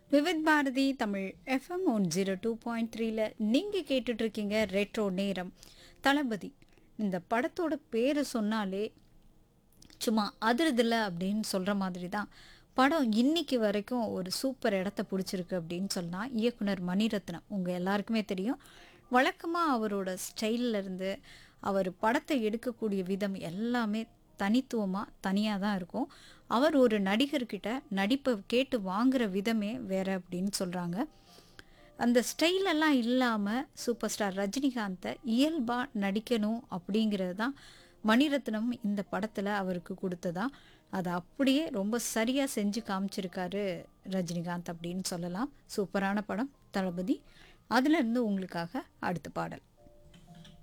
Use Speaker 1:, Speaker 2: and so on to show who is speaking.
Speaker 1: Vividh Bharati Tamil FM one zero two point த்ரீல நீங்கள் கேட்டுட்ருக்கீங்க ரெட்ரோ நேரம் தளபதி இந்த படத்தோட பேரை சொன்னாலே சும்மா அதிருதில்ல அப்படின்னு சொல்கிற மாதிரி தான் படம் இன்னைக்கு வரைக்கும் ஒரு சூப்பர் இடத்த பிடிச்சிருக்கு அப்படின்னு சொல்லலாம் இயக்குனர் மணிரத்னம் உங்கள் எல்லாருக்குமே தெரியும் வழக்கமாக அவரோட ஸ்டைல்ல இருந்து அவர் படத்தை எடுக்கக்கூடிய விதம் எல்லாமே தனித்துவமாக தனியாக தான் இருக்கும் அவர் ஒரு நடிகர்கிட்ட நடிப்பை கேட்டு வாங்குற விதமே வேற அப்படின்னு சொல்கிறாங்க அந்த ஸ்டைலெல்லாம் இல்லாமல் சூப்பர் ஸ்டார் ரஜினிகாந்தை இயல்பாக நடிக்கணும் அப்படிங்கிறது தான் மணிரத்னம் இந்த படத்தில் அவருக்கு கொடுத்ததா அதை அப்படியே ரொம்ப சரியாக செஞ்சு காமிச்சிருக்காரு ரஜினிகாந்த் அப்படின்னு சொல்லலாம் சூப்பரான படம் தளபதி அதுலேருந்து உங்களுக்காக அடுத்த பாடல்